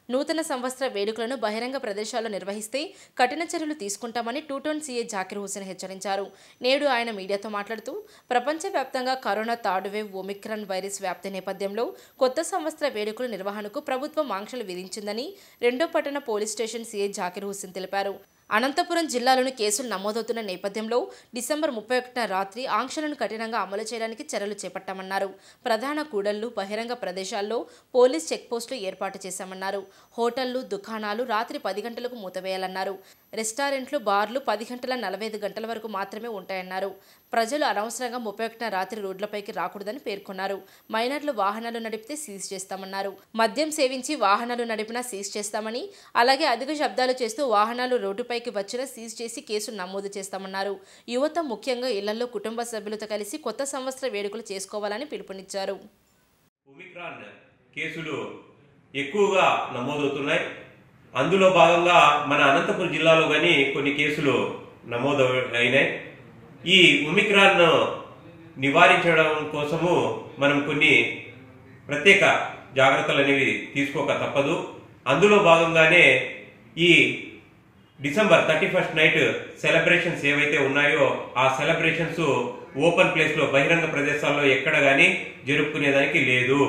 నూతన సంవత్సర వేడుకలను బహిరంగ ప్రదేశాల్లో నిర్వహిస్తే కఠిన చర్యలు తీసుకుంటామని టూటోన్ సీఏ జాకిర్ హుసేన్ హెచ్చరించారు నేడు ఆయన మీడియాతో మాట్లాడుతూ ప్రపంచవ్యాప్తంగా corona third wave Omicron virus వ్యాప్తి నేపథ్యంలో కొత్త సంవత్సర వేడుకల నిర్వహణకు ప్రభుత్వం ఆంక్షలు విధించిందని రెండో పట్టణ police station CA Zakir Hussain తెలిపారు అనంతపురం జిల్లాలోని కేసులు నమోదవుతున్న నేపథ్యంలో డిసెంబర్ ముప్పై ఒకటిన రాత్రి ఆంక్షలను కఠినంగా అమలు చేయడానికి చర్యలు చేపట్టామన్నారు ప్రధాన కూడళ్లు బహిరంగ ప్రదేశాల్లో పోలీస్ చెక్పోస్టులు ఏర్పాటు చేశామన్నారు హోటళ్లు దుకాణాలు రాత్రి పది గంటలకు మూతవేయాలన్నారు రెస్టారెంట్లు బార్లు పది గంటల నలభై ఐదు గంటల వరకు మాత్రమే ఉంటాయన్నారు ప్రజలు అనవసరంగా ముప్పై ఒకటిన రాత్రి రోడ్లపైకి రాకూడదని పేర్కొన్నారు మైనర్లు వాహనాలు నడిపితే సీజ్ చేస్తామన్నారు మద్యం సేవించి వాహనాలు నడిపినా సీజ్ చేస్తామని అలాగే అధిక శబ్దాలు చేస్తూ వాహనాలు రోడ్డుపైకి వచ్చినా సీజ్ చేసి కేసు నమోదు చేస్తామన్నారు యువత ముఖ్యంగా ఇళ్లలో కుటుంబ సభ్యులతో కలిసి కొత్త సంవత్సర వేడుకలు చేసుకోవాలని పిలుపునిచ్చారు ఒమిక్రాన్ కేసులు ఎక్కువగా నమోదవుతున్నాయి అందులో భాగంగా మన అనంతపురం జిల్లాలో కానీ కొన్ని కేసులు నమోదు అయినాయి ఈ ఒమిక్రాన్ నివారించడం కోసము మనం కొన్ని ప్రత్యేక జాగ్రత్తలు అనేవి తీసుకోక తప్పదు అందులో భాగంగానే ఈ December thirty first night celebrations ఏవైతే ఉన్నాయో ఆ సెలబ్రేషన్స్ ఓపెన్ ప్లేస్ లో బహిరంగ ప్రదేశాల్లో ఎక్కడ గానీ జరుపుకునేదానికి లేదు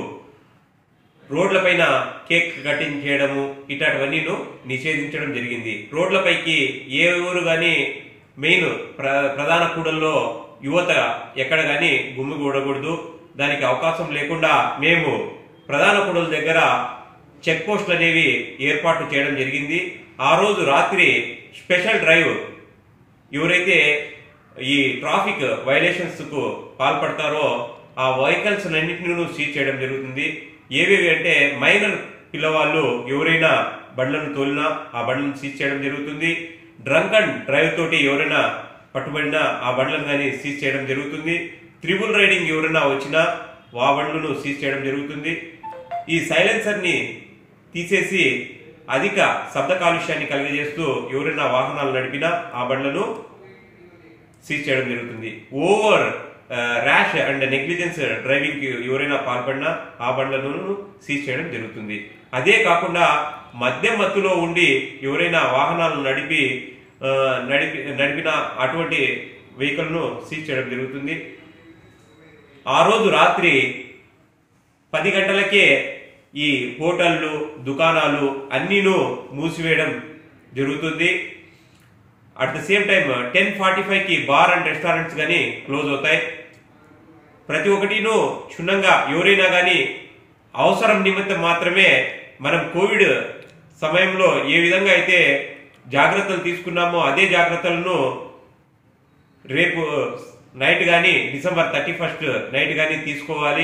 రోడ్లపైన కేక్ కటింగ్ చేయడము ఇట్లాంటివన్నీ నిషేధించడం జరిగింది రోడ్లపైకి ఏ ఊరు గాని మెయిన్ ప్ర ప్రధాన కూడల్లో యువత ఎక్కడ గాని గుమ్మిగూడకూడదు దానికి అవకాశం లేకుండా మేము ప్రధాన కూడల దగ్గర చెక్ పోస్టులు అనేవి ఏర్పాటు చేయడం జరిగింది ఆ రోజు రాత్రి స్పెషల్ డ్రైవ్ ఎవరైతే ఈ ట్రాఫిక్ వైలేషన్స్ కు పాల్పడతారో ఆ వెహికల్స్ అన్నింటినీ సీజ్ చేయడం జరుగుతుంది ఏవేవి అంటే మైనర్ పిల్లవాళ్ళు ఎవరైనా బండ్లను తోలినా ఆ బండ్లను సీజ్ చేయడం జరుగుతుంది డ్రంక్ అండ్ డ్రైవ్ తోటి ఎవరైనా పట్టుబడినా ఆ బండ్లను కానీ సీజ్ చేయడం జరుగుతుంది త్రిబుల్ రైడింగ్ ఎవరైనా వచ్చినా ఆ బండ్లను సీజ్ చేయడం జరుగుతుంది ఈ సైలెన్సర్ ని తీసేసి అధిక శబ్ద కాలుష్యాన్ని కలిగజేస్తూ ఎవరైనా వాహనాలు నడిపినా ఆ బండ్లను సీజ్ చేయడం జరుగుతుంది over rash and negligence driving కి ఎవరైనా పాల్పడినా ఆ బండ్లను సీజ్ చేయడం జరుగుతుంది అదే కాకుండా మద్యం మత్తులో ఉండి ఎవరైనా వాహనాలను నడిపి ఆ, నడిపి నడిపిన అటువంటి వెహికల్ ను సీజ్ చేయడం జరుగుతుంది ఆ రోజు రాత్రి పది గంటలకే ఈ హోటళ్లు దుకాణాలు అన్నీను మూసివేయడం జరుగుతుంది at the same time ten forty five కి బార్ అండ్ రెస్టారెంట్స్ కానీ క్లోజ్ అవుతాయి ప్రతి ఒక్కటిను క్షుణ్ణంగా ఎవరైనా కానీ అవసరం నిమిత్తం మాత్రమే మనం కోవిడ్ సమయంలో ఏ విధంగా అయితే జాగ్రత్తలు తీసుకున్నామో అదే జాగ్రత్తలను రేపు నైట్ కానీ డిసెంబర్ థర్టీ ఫస్ట్ నైట్ కానీ తీసుకోవాలి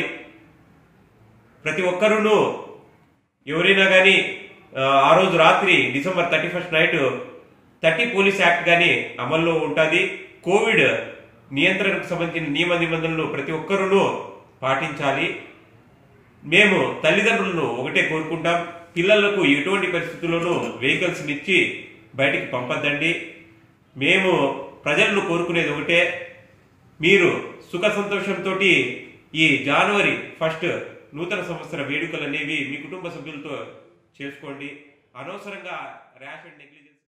ప్రతి ఒక్కరూను ఎవరైనా కానీ ఆ రోజు రాత్రి December thirty first night thirty police act కానీ అమల్లో ఉంటుంది కోవిడ్ నియంత్రణకు సంబంధించిన నియమ నిబంధనలు ప్రతి ఒక్కరూను పాటించాలి మేము తల్లిదండ్రులను ఒకటే కోరుకుంటాం పిల్లలకు ఎటువంటి పరిస్థితుల్లోనూ వెహికల్స్ ఇచ్చి బయటికి పంపద్దండి మేము ప్రజలను కోరుకునేది ఒకటే మీరు సుఖ సంతోషంతో ఈ జనవరి ఫస్ట్ నూతన సంవత్సర వేడుకలు అనేవి మీ కుటుంబ సభ్యులతో చేసుకోండి అనవసరంగా ర్యాష్ అండ్ నెగ్లిజెన్స్